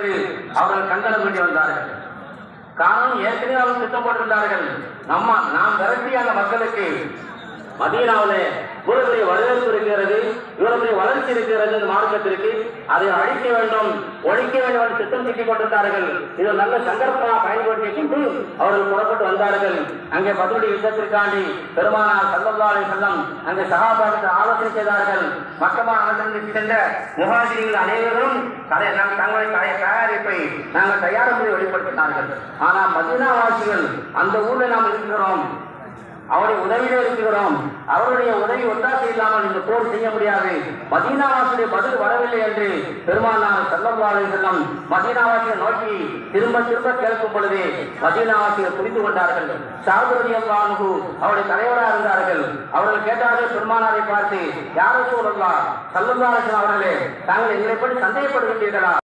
என்று அவர்கள் கண்டனம் வேண்டி வந்தார்கள் காரணம் ஏற்கனவே அவர்கள் திட்டம் போட்டிருந்தார்கள் நம்ம நாம் விரட்டி அந்த மக்களுக்கு மதீனாவிலே இவ்வளவு பெரிய வரவேற்பு இருக்கிறது இவ்வளவு பெரிய வளர்ச்சி இருக்கிறது இந்த மார்க்கத்திற்கு அதை அழிக்க வேண்டும் ஒழிக்க வேண்டும் என்று திட்டம் தீட்டிக் கொண்டிருந்தார்கள் இது ஒரு நல்ல சந்தர்ப்பமாக பயன்படுத்திக் கொண்டு அவர்கள் புறப்பட்டு வந்தார்கள் அங்கே பதிலுடைய யுத்தத்திற்காண்டி பெருமானார் சல்லல்லாஹு செல்லம் அங்கே சகாபாவுக்கு ஆலோசனை செய்தார்கள் மக்கமா அனுசரித்து சென்ற முகாஜிகள் அனைவரும் தலை- நம் தங்களை தய- தயாரிப்பை நாங்கள் தயார் முறை வெளிப்படுத்தினார்கள் ஆனால் மதீனா வாசிகள் அந்த ஊரில் நாம் இருக்கிறோம் அவருடைய உதவியில இருக்கிறோம் அவருடைய உதவி ஒத்தாசை இல்லாமல் இந்த போர் செய்ய முடியாது மதீனாவாசியுடைய பதில் வரவில்லை என்று பெருமானார் செல்லவாறு செல்லம் மதீனாவாசியை நோக்கி திரும்ப திரும்ப கேட்கும் பொழுது மதீனாவாசியை புரிந்து கொண்டார்கள் சாகுபதி அல்லாஹு அவருடைய தலைவராக இருந்தார்கள் அவர்கள் கேட்டார்கள் பெருமானாரை பார்த்து யாரும் சொல்லலாம் சல்லல்லாஹு அவர்களே தாங்கள் எங்களை பற்றி சந்தேகப்படுகின்றீர்களா